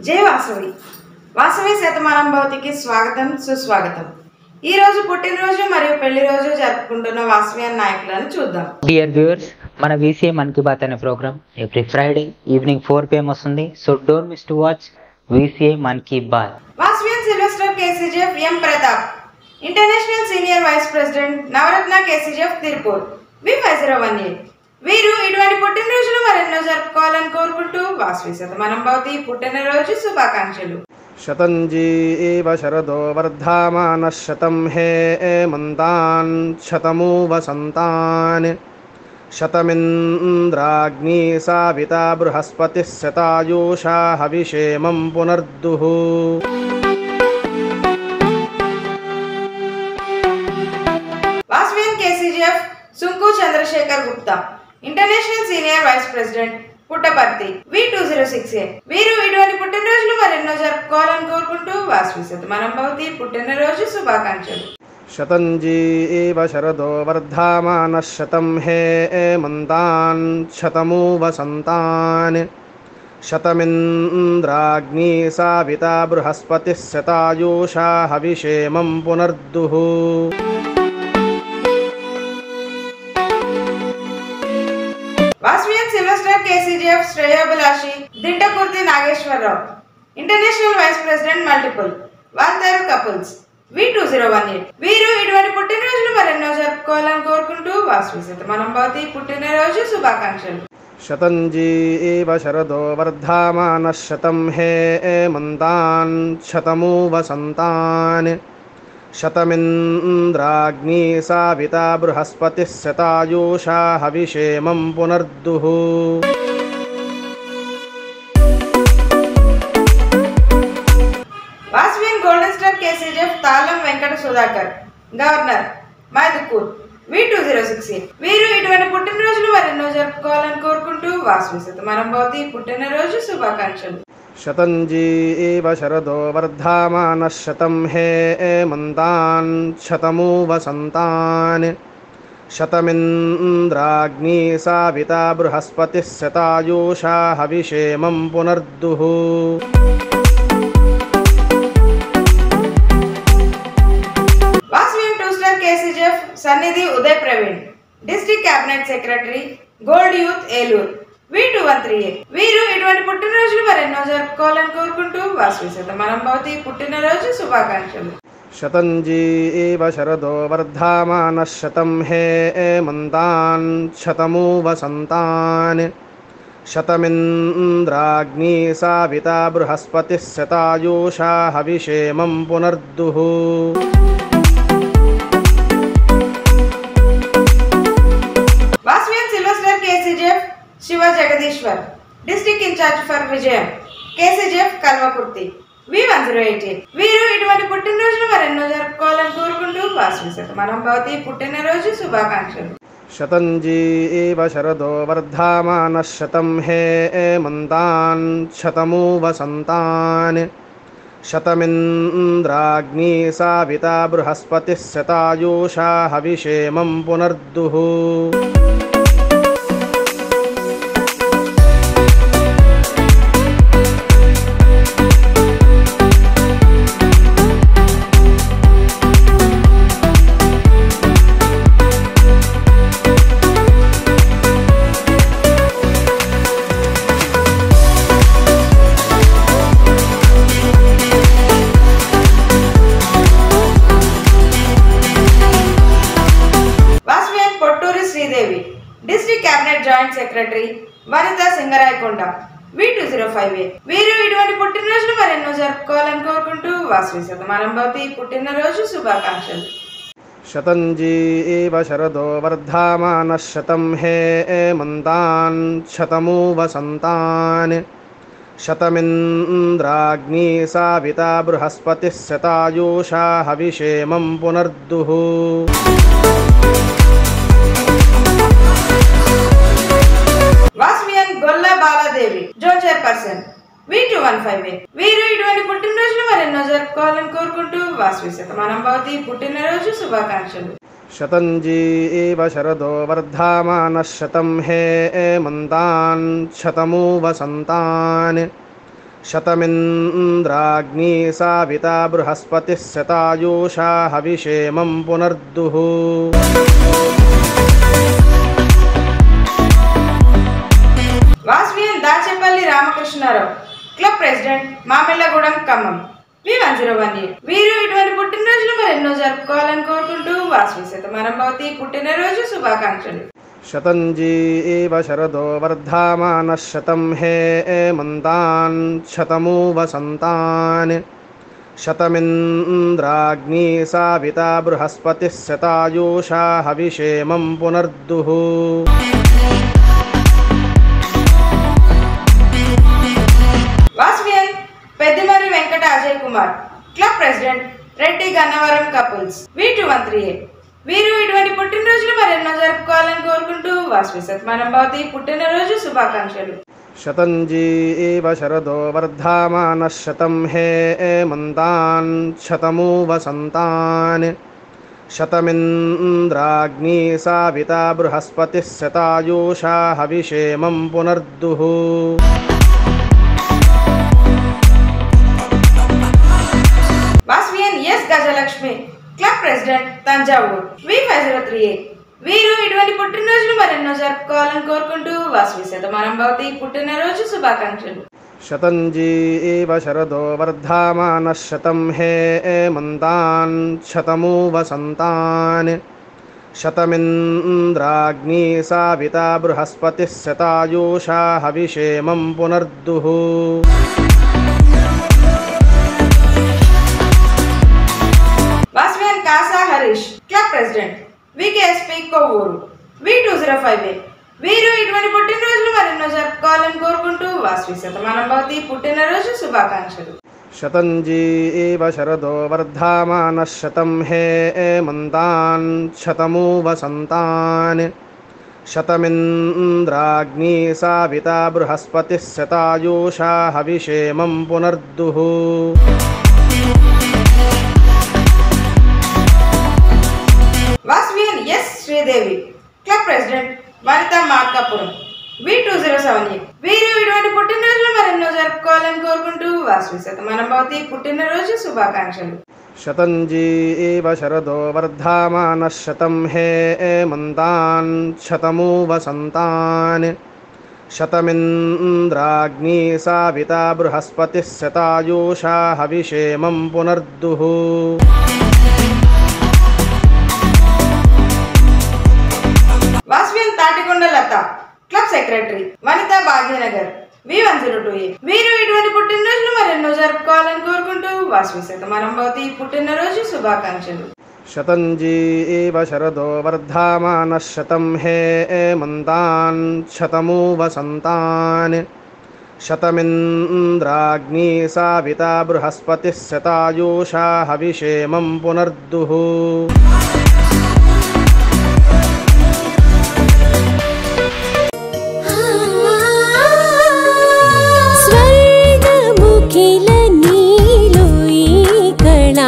జై వాసవి వాసవి శతమానం భవతికి స్వాగతం సుస్వాగతం ఈ రోజు పుట్టినరోజు మరియు పెళ్లి రోజు జరుపుకుంటున్న వాసవియన్ నాయకులను చూద్దాం డియర్ వ్యూవర్స్ మన వీసీఏ మన్ కీ బాత్ అనే programme every Friday evening four PM వస్తుంది so don't miss to watch VCA Mann Ki Baat Vasavian silver star KCGF M Pratap international senior vice president Navaratna KCGF Tirupur V five zero one eight వీరు ఇటువంటి పుట్టినరోజులు మరెన్నో జరుపుకోవాలని కోరుకుంటూ వాసవి శతమానం భవతి పుట్టినరోజు శుభాకాంక్షలు शतञ्जी एव शरदो वर्धामानः शतं हे एमन्तान् शतमु वसन्तान् शतमिन्द्राग्नी साविता बृहस्पतिः शतायुषा हविषेमं पुनर्दुः Vasavian KCGF Sunku Chandrashekar Gupta international senior vice president Puttaparthi V two zero six A వీరు ఇటువంటి పుట్టినరోజులు మరెన్నో జరుపుకోవాలని కోరుకుంటూ వాసవి శతమానం భవతి పుట్టినరోజు శుభాకాంక్షలు शतञ्जी एव शरदो वर्धामानः शतं हे एमन्तान् शतमु वसन्तान् शतमिन्द्राग्नी साविता बृहस्पतिः शतायुषा हविषेमं पुनर्दुः వాసవియన్ సిల్వెస్టర్ కేసీజీఎఫ్ శ్రేయోభిలాషి Dintakurthi Nageswararao international vice president multiple Waltair couples V two zero one eight వీరు ఇటువంటి పుట్టినరోజులు మరెన్నో జరుపుకోవాలని కోరుకుంటూ వాసవి శతమానం భవతి పుట్టినరోజు శుభాకాంక్షలు शतञ्जी एव शरदो वर्धामानः शतं हे एमन्तान् शतमु वसन्तान् शतमिन्द्राग्नी साविता बृहस्पतिः शतायुषा हविषेमं पुनर्दुः Vasavian golden star KCGF Talam Venkata Sudhakar governor Mydukur V two zero six eight వీరు ఇటువంటి పుట్టినరోజులు మరెన్నో జరుపుకోవాలని కోరుకుంటూ వాసవి శతమానం భవతి పుట్టినరోజు శుభాకాంక్షలు शतञ्जी एव शरदो वर्धामानः शतं हे एमन्तान् शतमु वसन्तान् शतमिन्द्राग्नी साविता बृहस्पतिः शतायुषा हविषेमं पुनर्दुः Vasavian two star KCGF Sannidhi Uday Praveen district cabinet secretary gold youth Eluru V two one three వీరు ఇటువంటి పుట్టినరోజులు మరెన్నో జరుపుకోవాలని కోరుకుంటూ వాసవి శతమానం భవతి పుట్టినరోజు శుభాకాంక్షలు शतञ्जी एव शरदो वर्धामानः शतं हे एमन्तान् शतमु वसन्तान् शतमिन्द्राग्नी साविता बृहस्पतिः शतायुषा हविषेमं पुनर्दुः Vasavian silver star KCGF Siva Jagadishwar district incharge for Vijayam KCGF Kalwakurthy V one zero eight వీరు ఇటువంటి పుట్టినరోజులు మరెన్నో జరుపుకోవాలని కోరుకుంటూ వాసవి శతమానం భవతి పుట్టినరోజు శుభాకాంక్షలు शतञ्जी एव शरदो वर्धामानः शतं हे एमन्तान् शतमु वसन्तान् शतमिन्द्राग्नी साविता बृहस्पतिः शतायुषा हविषेमं पुनर्दुः Vasavian Potturi Sridevi district cabinet joint secretary Vanitha Singarayakonda V two zero five A వీరు ఇటువంటి పుట్టినరోజులు మరెన్నో జరుపుకోవాలని కోరుకుంటూ వాసవి శతమానం భవతి పుట్టినరోజు శుభాకాంక్షలు शतञ्जी एव शरदो वर्धामानः शतं हे एमन्तान् शतमु वसन्तान् शतमिन्द्राग्नी साविता बृहस्पतिः शतायुषा हविषेमं पुनर्दुः Vasavian Golla Baladevi zone chairperson V two one five A వీరు ఇటువంటి పుట్టినరోజులు మరెన్నో జరుపుకోవాలని కోరుకుంటూ వాసవి శతమానం భవతి పుట్టినరోజు శుభాకాంక్షలు शतञ्जी एव शरदो वर्धामानः शतं हे एमन्तान् शतमु वसन्तान् శతమింద్రాగ్నీ సావితా బృహస్పతిः శతాయూషా హవిషేమం పునర్దుః Vasavian Dachepalli Ramakrishnarao club president Mamillagudem Khammam V one zero one eight వీరు ఇటువంటి పుట్టినరోజులు మరెన్నో జరుపుకోవాలని కోరుకుంటూ వాస్వి శతమానం భవతి పుట్టినరోజు శుభాకాంక్షలు శతంజీ ఏవ శరదో వర్ధమానः శతం హే మంతాన్ శతమూ వసంతాన్ శతమింద్రాగ్నీ సావితా బృహస్పతిः శతాయూషా హవిషేమం పునర్దుః Vasavian Peddimarri Venkata Ajay Kumar club president Reddy Gannavaram couples V two one three eight వీరు ఇటువంటి పుట్టినరోజులు మరెన్నో జరుపుకోవాలని కోరుకుంటూ వాస్వి శతమానం భవతి పుట్టినరోజు శుభాకాంక్షలు శతంజీ ఏవ శరదో వర్ధమానः శతం హే మంతాన్ శతమూ వసంతాన్ శతమింద్రాగ్నీ సావితా బృహస్పతిः శతాయూషా హవిషేమం పునర్దుః Vasavian S Gajalakshmi club president Thanjavur V five zero three eight వీరు ఇటువంటి పుట్టినరోజులు మరెన్నో జరుపుకోవాలని కోరుకుంటూ వాస్వి శతమానం భవతి పుట్టినరోజు శుభాకాంక్షలు శతంజీ ఏవ శరదో వర్ధమానः శతం హే మంతాన్ శతమూ వసంతాన్ శతమింద్రాగ్నీ సావితా బృహస్పతిः శతాయూషా హవిషేమం పునర్దుః Vasavian Kasa Harish club president VKSP Kovvur V two zero five eight వీరు ఇటువంటి పుట్టినరోజులు మరెన్నో జరుపుకోవాలని కోరుకుంటూ వాస్వి శతమానం భవతి పుట్టినరోజు శుభాకాంక్షలు శతంజీ ఏవ శరదో వర్ధమానः శతం హే మంతాన్ శతమూ వసంతాన్ శతమింద్రాగ్నీ సావితా బృహస్పతిः శతాయూషా హవిషేమం పునర్దుః Vasavian S Sridevi club president Vanitha Markapuram V two zero seven eight వీరు ఇటువంటి పుట్టినరోజులు మరెన్నో జరుపుకోవాలని కోరుకుంటూ వాస్వి శతమానం భవతి పుట్టినరోజు శుభాకాంక్షలు శతంజీ ఏవ శరదో వర్ధమానः శతం హే మంతాన్ శతమూ వసంతాన్ శతమింద్రాగ్నీ సావితా బృహస్పతిः శతాయూషా హవిషేమం పునర్దుః Vasavian Tatikonda Latha club secretary Vanitha Bhagyanagar V one zero two eight వీరు ఇటువంటి పుట్టినరోజులు మరెన్నో జరుపుకోవాలని కోరుకుంటూ వాస్వి శతమానం భవతి పుట్టినరోజు శుభాకాంక్షలు శతంజీ ఏవ శరదో వర్ధమానः శతం హే మంతాన్ శతమూ వసంతాన్ శతమింద్రాగ్నీ సావితా బృహస్పతిः శతాయూషా హవిషేమం పునర్దుః స్వర్గముఖిల నీలో ఈ కళా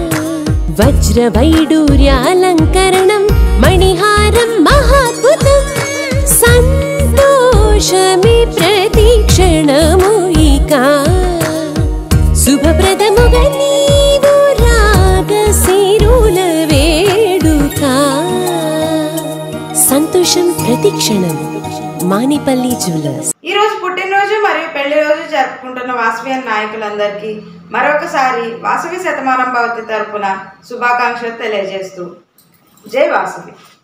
వజ్రవైడూర్యాలంకరణం మణిహారం మహాద్భుతం సంతోషమి ప్రతిక్షణము ఇక శుభప్రదముగా నీవు రాగశిరుల వేడుక సంతోషం ప్రతిక్షణం మానిపల్లి జ్యువెలర్స్ ఈ రోజు పుట్టినరోజు మరియు పెళ్లి రోజు జరుపుకుంటున్న వాసవియన్ నాయకులందరికీ మరొకసారి వాసవి శతమానం భవతి తరపున శుభాకాంక్షలు తెలియజేస్తూ జై వాసవి